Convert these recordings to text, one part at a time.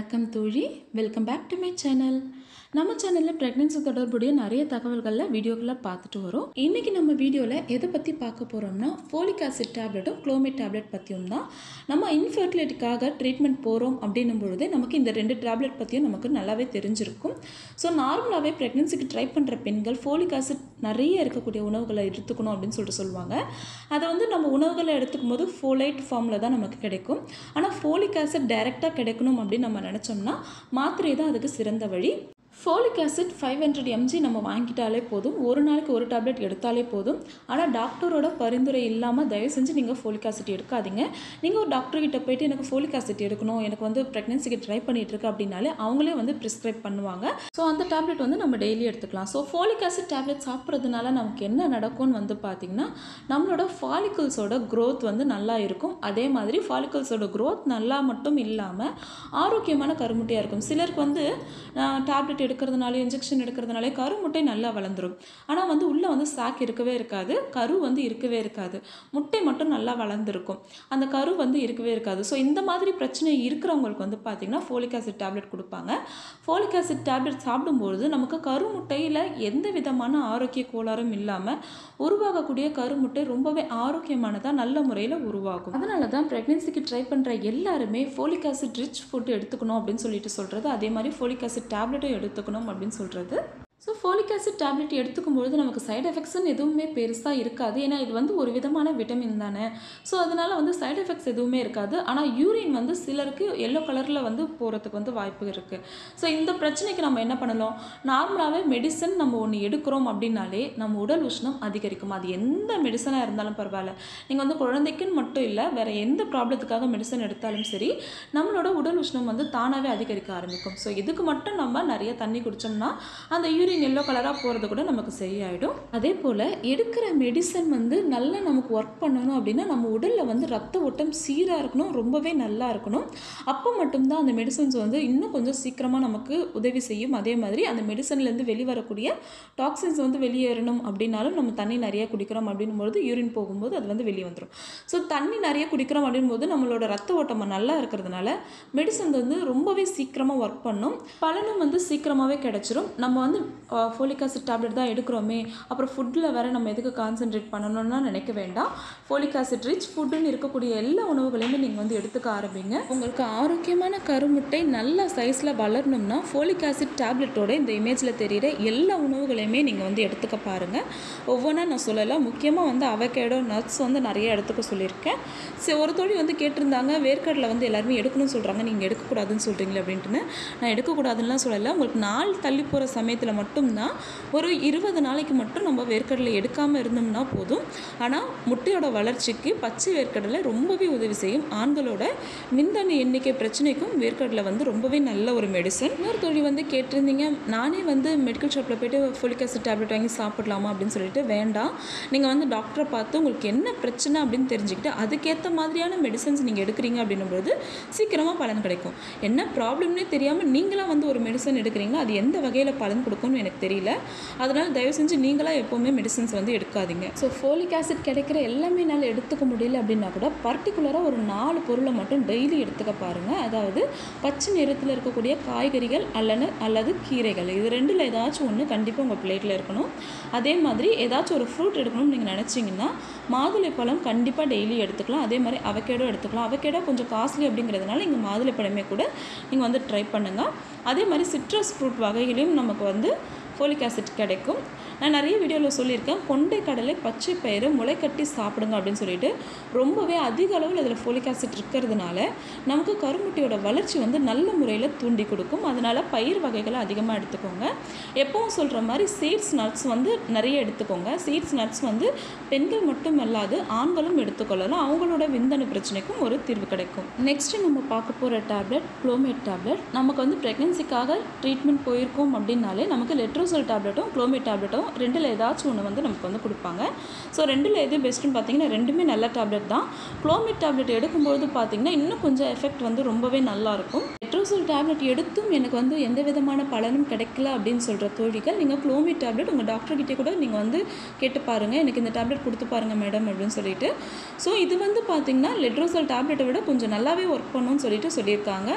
வணக்கம் தோழி welcome back to my channel நம்ம சேனலில் ப்ரெக்னென்சி தொடர்புடைய நிறைய தகவல்களில் வீடியோக்களை பார்த்துட்டு வரோம் இன்றைக்கி நம்ம வீடியோவில் எதை பற்றி பார்க்க போகிறோம்னா ஃபோலிக் ஆசிட் டேப்லெட்டும் குளோமேட் டேப்லெட் பற்றியும் தான் நம்ம இன்ஃபர்டிலிட்டிக்காக ட்ரீட்மெண்ட் போகிறோம் அப்படின்னும் பொழுது நமக்கு இந்த ரெண்டு டேப்லெட் பற்றியும் நமக்கு நல்லாவே தெரிஞ்சிருக்கும் ஸோ நார்மலாகவே ப்ரெக்னென்சிக்கு ட்ரை பண்ணுற பெண்கள் ஃபோலிக் ஆசிட் நிறைய இருக்கக்கூடிய உணவுகளை எடுத்துக்கணும் அப்படின்னு சொல்லிட்டு சொல்லுவாங்க அதை வந்து நம்ம உணவுகளை எடுத்துக்கும் போது ஃபோலைட் ஃபார்மில் தான் நமக்கு கிடைக்கும் ஆனால் ஃபோலிக் ஆசிட் டைரெக்டாக கிடைக்கணும் அப்படின்னு நம்ம நினச்சோம்னா மாத்திரை தான் அதுக்கு சிறந்த வழி folic acid five hundred MG நம்ம வாங்கிட்டாலே போதும் ஒரு நாளைக்கு ஒரு டேப்லெட் எடுத்தாலே போதும் ஆனால் டாக்டரோட பரிந்துரை இல்லாமல் தயவு செஞ்சு நீங்கள் ஃபோலிக் ஆசிட் எடுக்காதீங்க நீங்கள் ஒரு டாக்டர்கிட்ட போயிட்டு எனக்கு ஃபோலிக் ஆசிட் எடுக்கணும் எனக்கு வந்து ப்ரெக்னென்சிக்கு ட்ரை பண்ணிட்டு இருக்கு அப்படின்னாலே அவங்களே வந்து ப்ரிஸ்கிரைப் பண்ணுவாங்க ஸோ அந்த டேப்லெட் வந்து நம்ம டெய்லி எடுத்துக்கலாம் ஸோ ஃபோலிக் ஆசிட் டேப்லெட் சாப்பிட்றதுனால நமக்கு என்ன நடக்கும்னு வந்து பார்த்திங்கன்னா நம்மளோட ஃபாலிகல்ஸோட க்ரோத் வந்து நல்லா இருக்கும் அதே மாதிரி ஃபாலிகல்ஸோட க்ரோத் நல்லா மட்டும் இல்லாமல் ஆரோக்கியமான கருமுட்டையாக இருக்கும் சிலருக்கு வந்து டேப்லெட் எடுக்கிறதுனால இன்ஜெக்ஷன் எடுக்கிறதுனாலே கருமுட்டை நல்லா வளர்ந்துரும் ஆனால் வந்து உள்ளே வந்து சாக் இருக்கவே இருக்காது கரு வந்து இருக்கவே இருக்காது முட்டை மட்டும் நல்லா வளர்ந்துருக்கும் அந்த கரு வந்து இருக்கவே இருக்காது ஸோ இந்த மாதிரி பிரச்சனை இருக்கிறவங்களுக்கு வந்து பார்த்திங்கன்னா ஃபோலிக் ஆசிட் டேப்லெட் கொடுப்பாங்க ஃபோலிக் ஆசிட் டேப்லெட் சாப்பிடும்பொழுது நமக்கு கருமுட்டையில் எந்த விதமான ஆரோக்கிய கோளாறும் இல்லாமல் உருவாகக்கூடிய கருமுட்டை ரொம்பவே ஆரோக்கியமானதாக நல்ல முறையில் உருவாகும் அதனால தான் ப்ரெக்னென்சிக்கு ட்ரை பண்ணுற எல்லாருமே ஃபோலிக் ஆசிட் ரிச் ஃபுட் எடுத்துக்கணும் அப்படின்னு சொல்லிட்டு சொல்கிறது அதே மாதிரி ஃபோலிக் ஆசிட் டேப்லெட்டும் எடுத்துக்கணும் அப்படின்னு சொல்கிறது ஸோ ஃபோலிக் ஆசிட் டேப்லெட் எடுத்துக்கும் பொழுது நமக்கு சைடு எஃபெக்ட்ஸ்னு எதுவுமே பெருசாக இருக்காது ஏன்னா இது வந்து ஒரு விதமான விட்டமின் தானே ஸோ அதனால் வந்து சைடு எஃபெக்ட்ஸ் எதுவுமே இருக்காது ஆனால் யூரின் வந்து சிலருக்கு எல்லோ கலரில் வந்து போகிறதுக்கு வந்து வாய்ப்பு இருக்குது ஸோ இந்த பிரச்சனைக்கு நம்ம என்ன பண்ணலாம் நார்மலாகவே மெடிசன் நம்ம ஒன்று எடுக்கிறோம் அப்படின்னாலே நம்ம உடல் உஷ்ணம் அதிகரிக்கும் அது எந்த மெடிசனாக இருந்தாலும் பரவாயில்ல நீங்கள் வந்து குழந்தைக்குன்னு மட்டும் இல்லை வேறு எந்த ப்ராப்ளத்துக்காக மெடிசன் எடுத்தாலும் சரி நம்மளோட உடல் உஷ்ணம் வந்து தானாகவே அதிகரிக்க ஆரம்பிக்கும் ஸோ இதுக்கு மட்டும் நம்ம நிறைய தண்ணி குடித்தோம்னா அந்த யூரின் யூரின் எல்லோ கலராக போகிறது கூட நமக்கு சரியாயிடும் அதே போல் எடுக்கிற மெடிசன் வந்து நல்லா நமக்கு ஒர்க் பண்ணணும் அப்படின்னா நம்ம உடலில் வந்து ரத்த ஓட்டம் சீராக இருக்கணும் ரொம்பவே நல்லா இருக்கணும் அப்போ மட்டும்தான் அந்த மெடிசன்ஸ் வந்து இன்னும் கொஞ்சம் சீக்கிரமாக நமக்கு உதவி செய்யும் அதே மாதிரி அந்த மெடிசன்லேருந்து வெளிவரக்கூடிய டாக்ஸின்ஸ் வந்து வெளியேறணும் அப்படின்னாலும் நம்ம தண்ணி நிறைய குடிக்கிறோம் அப்படின்னும் போது யூரின் போகும்போது அது வந்து வெளியே வந்துடும் ஸோ தண்ணி நிறைய குடிக்கிறோம் அப்படின் போது நம்மளோட ரத்த ஓட்டம் நல்லா இருக்கிறதுனால மெடிசன் வந்து ரொம்பவே சீக்கிரமாக ஒர்க் பண்ணும் பலனும் வந்து சீக்கிரமாகவே கிடைச்சிரும் நம்ம வந்து ஃபோலிக் ஆசிட் டேப்லெட் தான் எடுக்கிறோமே அப்புறம் ஃபுட்டில் வேறு நம்ம எதுக்கு கான்சென்ட்ரேட் பண்ணணும்னா நினைக்க வேண்டாம் ஃபோலிக் ஆசிட் ரிச் ஃபுட்டுன்னு இருக்கக்கூடிய எல்லா உணவுகளையுமே நீங்கள் வந்து எடுத்துக்க ஆரம்பிங்க உங்களுக்கு ஆரோக்கியமான கருமுட்டை நல்ல சைஸில் வளரணும்னா ஃபோலிக் ஆசிட் டேப்லெட்டோட இந்த இமேஜில் தெரிகிற எல்லா உணவுகளையுமே நீங்கள் வந்து எடுத்துக்க பாருங்கள் ஒவ்வொன்றா நான் சொல்லலை முக்கியமாக வந்து அவகேடோ நட்ஸ் வந்து நிறைய எடுத்துக்க சொல்லியிருக்கேன் சரி ஒரு தோழி வந்து கேட்டிருந்தாங்க வேர்க்கடலை வந்து எல்லாருமே எடுக்கணும்னு சொல்கிறாங்க நீங்கள் எடுக்கக்கூடாதுன்னு சொல்கிறீங்களே அப்படின்ட்டுன்னு நான் எடுக்கக்கூடாதுன்னுலாம் சொல்லலை உங்களுக்கு நாள் தள்ளி போகிற சமயத்தில் மட்டும்தான் ஒரு இருபது நாளைக்கு மட்டும் நம்ம வேர்க்கடலை எடுக்காமல் இருந்தோம்னா போதும் ஆனால் முட்டையோட வளர்ச்சிக்கு பச்சை வேர்க்கடலை ரொம்பவே உதவி செய்யும் ஆண்களோட விந்தணு எண்ணிக்கை பிரச்சனைக்கும் வேர்க்கடலை வந்து ரொம்பவே நல்ல ஒரு மெடிசன் இன்னொரு தொழில் வந்து கேட்டிருந்தீங்க நானே வந்து மெடிக்கல் ஷாப்பில் போய்ட்டு ஃபோலிக் ஆசிட் டேப்லெட் வாங்கி சாப்பிடலாமா அப்படின்னு சொல்லிட்டு வேண்டாம் நீங்கள் வந்து டாக்டரை பார்த்து உங்களுக்கு என்ன பிரச்சனை அப்படின்னு தெரிஞ்சுக்கிட்டு அதுக்கேற்ற மாதிரியான மெடிசன்ஸ் நீங்கள் எடுக்கிறீங்க அப்படின்னும்போது சீக்கிரமாக பலன் கிடைக்கும் என்ன ப்ராப்ளம்னே தெரியாமல் நீங்களாக வந்து ஒரு மெடிசன் எடுக்கிறீங்களோ அது எந்த வகையில் பலன் கொடுக்கும்னு எனக்கு தெரியல அதனால் தயவு செஞ்சு நீங்களாக எப்போவுமே மெடிசன்ஸ் வந்து எடுக்காதீங்க ஸோ ஃபோலிக் ஆசிட் கிடைக்கிற எல்லாமே என்னால் எடுத்துக்க முடியல அப்படின்னா கூட பர்டிகுலராக ஒரு நாலு பொருளை மட்டும் டெய்லி எடுத்துக்க பாருங்கள் அதாவது பச்சை நிறத்தில் இருக்கக்கூடிய காய்கறிகள் அல்லது அல்லது கீரைகள் இது ரெண்டில் ஏதாச்சும் ஒன்று கண்டிப்பாக உங்கள் பிளேட்டில் இருக்கணும் அதே மாதிரி ஏதாச்சும் ஒரு ஃப்ரூட் எடுக்கணும்னு நீங்கள் நினச்சிங்கன்னா மாதுளை பழம் கண்டிப்பாக டெய்லி எடுத்துக்கலாம் அதே மாதிரி அவக்கேடோ எடுத்துக்கலாம் அவக்கேடோ கொஞ்சம் காஸ்ட்லி அப்படிங்கிறதுனால இங்கே மாதுளை பழமே கூட நீங்கள் வந்து ட்ரை பண்ணுங்கள் அதே மாதிரி சிட்ரஸ் ஃப்ரூட் வகைகளையும் நமக்கு வந்து ஃபோலிக் ஆசிட் கிடைக்கும் நான் நிறைய வீடியோவில் சொல்லியிருக்கேன் கொண்டை கடலை பச்சை பயிறு முளைக்கட்டி சாப்பிடுங்க அப்படின்னு சொல்லிட்டு ரொம்பவே அதிக அளவில் அதில் ஃபோலிக் ஆசிட் இருக்கிறதுனால நமக்கு கருமுட்டையோட வளர்ச்சி வந்து நல்ல முறையில் தூண்டி கொடுக்கும் அதனால் பயிர் வகைகளை அதிகமாக எடுத்துக்கோங்க எப்பவும் சொல்கிற மாதிரி சீட்ஸ் நட்ஸ் வந்து நிறைய எடுத்துக்கோங்க சீட்ஸ் நட்ஸ் வந்து பெண்கள் மட்டும் அல்லாது ஆண்களும் எடுத்துக்கொள்ளலாம் அவங்களோட விந்தணு பிரச்சனைக்கும் ஒரு தீர்வு கிடைக்கும் நெக்ஸ்ட்டு நம்ம பார்க்க போகிற டேப்லெட் குளோமேட் டேப்லெட் நமக்கு வந்து ப்ரெக்னென்சிக்காக ட்ரீட்மெண்ட் போயிருக்கோம் அப்படின்னாலே நமக்கு லெட்ரோசல் டேப்லெட்டும் குளோமேட் டேப்லெட்டும் ரெண்டில் ஏதாச்சும் ஒன்று வந்து நமக்கு வந்து கொடுப்பாங்க ஸோ ரெண்டில் எது பெஸ்ட்டுன்னு பார்த்தீங்கன்னா ரெண்டுமே நல்ல டேப்லெட் தான் குளோமேட் டேப்லெட் எடுக்கும்பொழுது பார்த்தீங்கன்னா இன்னும் கொஞ்சம் எஃபெக்ட் வந்து ரொம்பவே நல்லாயிருக்கும் லெட்ரோசல் டேப்லெட் எடுத்தும் எனக்கு வந்து எந்த விதமான பலனும் கிடைக்கல அப்படின்னு சொல்கிற தோழிகள் நீங்கள் குளோமேட் டேப்லெட் உங்கள் டாக்டர்கிட்ட கூட நீங்கள் வந்து கேட்டு பாருங்கள் எனக்கு இந்த டேப்லெட் கொடுத்து பாருங்கள் மேடம் அப்படின்னு சொல்லிட்டு ஸோ இது வந்து பார்த்தீங்கன்னா லெட்ரோசல் டேப்லெட்டை விட கொஞ்சம் நல்லாவே ஒர்க் பண்ணுன்னு சொல்லிட்டு சொல்லியிருக்காங்க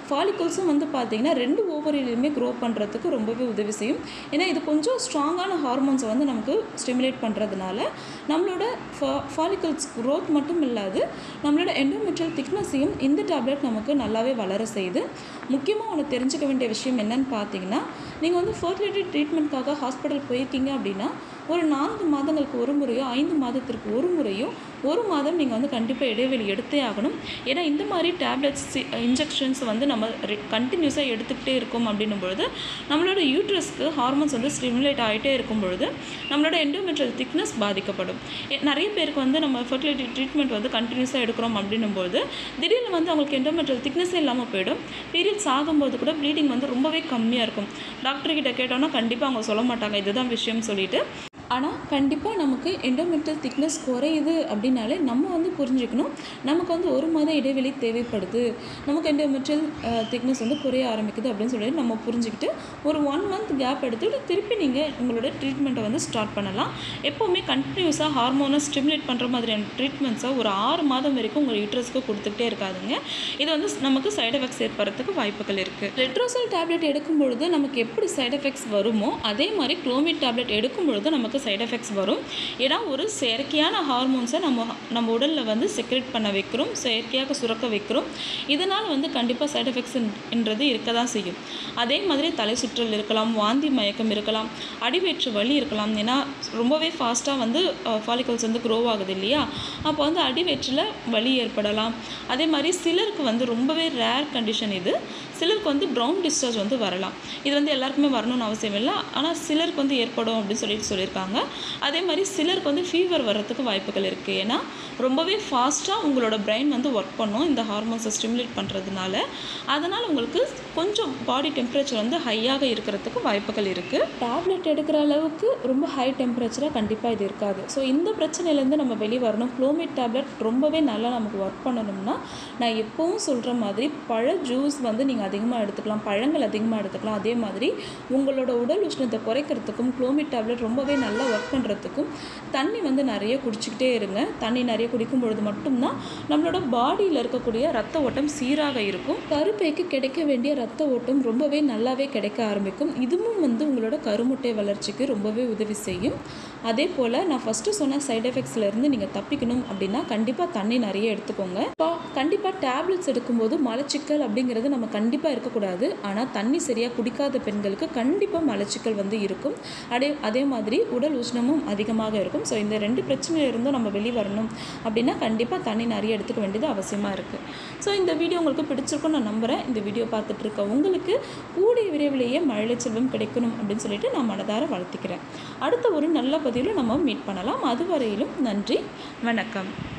ஃபாலிகல்ஸும் வந்து பார்த்தீங்கன்னா ரெண்டு ஓவரிலையுமே க்ரோ பண்ணுறதுக்கு ரொம்பவே உதவி செய்யும் ஏன்னா இது கொஞ்சம் ஸ்ட்ராங்கான ஹார்மோன்ஸை வந்து நமக்கு ஸ்டிமுலேட் பண்ணுறதுனால நம்மளோட ஃபா ஃபாலிகல்ஸ் க்ரோத் மட்டும் இல்லாது நம்மளோட எண்டோமெட்ரியல் திக்னஸையும் இந்த டேப்லெட் நமக்கு நல்லாவே வளர செய்யுது முக்கியமாக ஒன்று தெரிஞ்சுக்க வேண்டிய விஷயம் என்னன்னு பார்த்தீங்கன்னா நீங்கள் வந்து ஃபர்டிலிட்டி ட்ரீட்மெண்ட்காக ஹாஸ்பிட்டல் போயிருக்கீங்க அப்படின்னா ஒரு நான்கு மாதங்களுக்கு ஒரு முறையோ ஐந்து மாதத்திற்கு ஒரு முறையோ ஒரு மாதம் நீங்கள் வந்து கண்டிப்பாக இடைவெளி எடுத்தே ஆகணும் ஏன்னா இந்த மாதிரி டேப்லெட்ஸ் இன்ஜெக்ஷன்ஸ் வந்து நம்ம கண்டினியூஸாக எடுத்துக்கிட்டே இருக்கோம் அப்படின்னும் பொழுது நம்மளோட யூட்ரஸ்க்கு ஹார்மோன்ஸ் வந்து ஸ்டிமுலேட் ஆகிட்டே இருக்கும் பொழுது நம்மளோட எண்டோமெட்ரியல் திக்னஸ் பாதிக்கப்படும் எ- நிறைய பேருக்கு வந்து நம்ம ஃபர்டிலிட்டி ட்ரீட்மெண்ட் வந்து கண்டினியூஸாக எடுக்கிறோம் அப்படின்னும் பொழுது திடீர்னு வந்து அவங்களுக்கு எண்டோமெட்ரியல் திக்னஸே இல்லாமல் போயிடும் பீரியட்ஸ் ஆகும்போது கூட ப்ளீடிங் வந்து ரொம்பவே கம்மியாக இருக்கும் டாக்டர் கிட்ட கேட்டோன்னா கண்டிப்பாக அவங்க சொல்ல மாட்டாங்க இதுதான் விஷயம் சொல்லிட்டு ஆனால் கண்டிப்பாக நமக்கு எண்டோமெட்ரியல் திக்னஸ் குறையுது அப்படின்னாலே நம்ம வந்து புரிஞ்சுக்கணும் நமக்கு வந்து ஒரு மாத இடைவெளி தேவைப்படுது நமக்கு எண்டோமெட்ரியல் திக்னஸ் வந்து குறைய ஆரம்பிக்குது அப்படின்னு சொல்லிட்டு நம்ம புரிஞ்சுக்கிட்டு ஒரு ஒன் மந்த் கேப் எடுத்துட்டு திருப்பி நீங்கள் உங்களோட ட்ரீட்மெண்ட்டை வந்து ஸ்டார்ட் பண்ணலாம் எப்போவுமே கண்டினியூஸாக ஹார்மோனை ஸ்டிமுலேட் பண்ணுற மாதிரியான ட்ரீட்மெண்ட்ஸை ஒரு ஆறு மாதம் வரைக்கும் உங்கள் யூட்ரஸ்க்கு கொடுத்துக்கிட்டே இருக்காதுங்க இது வந்து நமக்கு சைடு எஃபெக்ட்ஸ் ஏற்படுறதுக்கு வாய்ப்புகள் இருக்குது ரெட்ரோசல் டேப்லெட் எடுக்கும் பொழுது நமக்கு எப்படி சைடு எஃபெக்ட்ஸ் வருமோ அதே மாதிரி குளோமிட் டேப்லெட் எடுக்கும் பொழுது நமக்கு சைடு எஃபெக்ட்ஸ் வரும் ஏன்னா ஒரு செயற்கையான ஹார்மோன்ஸை நம்ம நம்ம உடலில் வந்து செக்ரெட் பண்ண வைக்கிறோம் செயற்கையாக சுரக்க வைக்கிறோம் இதனால் வந்து கண்டிப்பாக சைடு எஃபெக்ட்ஸ்ன்றது இருக்க தான் செய்யும் அதே மாதிரி தலை சுற்றல் இருக்கலாம் வாந்தி மயக்கம் இருக்கலாம் அடிவயிற்று வலி இருக்கலாம் ஏன்னா ரொம்பவே ஃபாஸ்ட்டாக வந்து ஃபாலிகல்ஸ் வந்து க்ரோ ஆகுது இல்லையா அப்போ வந்து அடிவயிற்றில் வலி ஏற்படலாம் அதே மாதிரி சிலருக்கு வந்து ரொம்பவே ரேர் கண்டிஷன் இது சிலருக்கு வந்து ப்ரௌன் டிஸ்சார்ஜ் வந்து வரலாம் இது வந்து எல்லாருக்குமே வரணும்னு அவசியம் இல்லை ஆனால் சிலருக்கு வந்து ஏற்படும் அப்படின்னு சொல்லிட்டு சொல்லியிருக்காங்க அதே மாதிரி சிலருக்கு வந்து ஃபீவர் வர்றதுக்கு வாய்ப்புகள் இருக்குது ஏன்னா ரொம்பவே ஃபாஸ்ட்டாக உங்களோட பிரெயின் வந்து ஒர்க் பண்ணும் இந்த ஹார்மோன்ஸை ஸ்டிமுலேட் பண்ணுறதுனால அதனால் உங்களுக்கு கொஞ்சம் பாடி டெம்பரேச்சர் வந்து ஹையாக இருக்கிறதுக்கு வாய்ப்புகள் இருக்குது டேப்லெட் எடுக்கிற அளவுக்கு ரொம்ப ஹை டெம்பரேச்சராக கண்டிப்பாக இது இருக்காது ஸோ இந்த பிரச்சனையிலேருந்து நம்ம வெளியே வரணும் குளோமேட் டேப்லெட் ரொம்பவே நல்லா நமக்கு ஒர்க் பண்ணணும்னா நான் எப்பவும் சொல்கிற மாதிரி பழ ஜூஸ் வந்து நீங்கள் அதிகமாக எடுத்துக்கலாம் பழங்கள் அதிகமாக எடுத்துக்கலாம் அதே மாதிரி உங்களோட உடல் உஷ்ணத்தை குறைக்கிறதுக்கும் குளோமிட் டேப்லெட் ரொம்பவே நல்லா ஒர்க் பண்ணுறதுக்கும் தண்ணி வந்து நிறைய குடிச்சிக்கிட்டே இருங்க தண்ணி நிறைய குடிக்கும் பொழுது மட்டும்தான் நம்மளோட பாடியில் இருக்கக்கூடிய ரத்த ஓட்டம் சீராக இருக்கும் கருப்பைக்கு கிடைக்க வேண்டிய ரத்த ஓட்டம் ரொம்பவே நல்லாவே கிடைக்க ஆரம்பிக்கும் இதுவும் வந்து உங்களோட கருமுட்டை வளர்ச்சிக்கு ரொம்பவே உதவி செய்யும் அதே போல் நான் ஃபஸ்ட்டு சொன்ன சைடு எஃபெக்ட்ஸ்லேருந்து நீங்கள் தப்பிக்கணும் அப்படின்னா கண்டிப்பாக தண்ணி நிறைய எடுத்துக்கோங்க இப்போ கண்டிப்பாக டேப்லெட்ஸ் எடுக்கும்போது மலச்சிக்கல் அப்படிங்கிறது நம்ம கண்டிப்பாக இருக்கக்கூடாது ஆனால் தண்ணி சரியாக குடிக்காத பெண்களுக்கு கண்டிப்பாக மலச்சிக்கல் வந்து இருக்கும் அதே அதே மாதிரி உடல் உஷ்ணமும் அதிகமாக இருக்கும் ஸோ இந்த ரெண்டு பிரச்சனையிலிருந்தும் நம்ம வெளியே வரணும் அப்படின்னா கண்டிப்பாக தண்ணி நிறைய எடுத்துக்க வேண்டியது அவசியமாக இருக்குது ஸோ இந்த வீடியோ உங்களுக்கு பிடிச்சிருக்கும் நான் நம்புகிறேன் இந்த வீடியோ பார்த்துட்டு இருக்க உங்களுக்கு கூடிய விரைவிலேயே மழலை செல்வம் கிடைக்கணும் அப்படின்னு சொல்லிட்டு நான் மனதார வாழ்த்துக்கிறேன் அடுத்த ஒரு நல்ல பதிவில் நம்ம மீட் பண்ணலாம் அதுவரையிலும் நன்றி வணக்கம்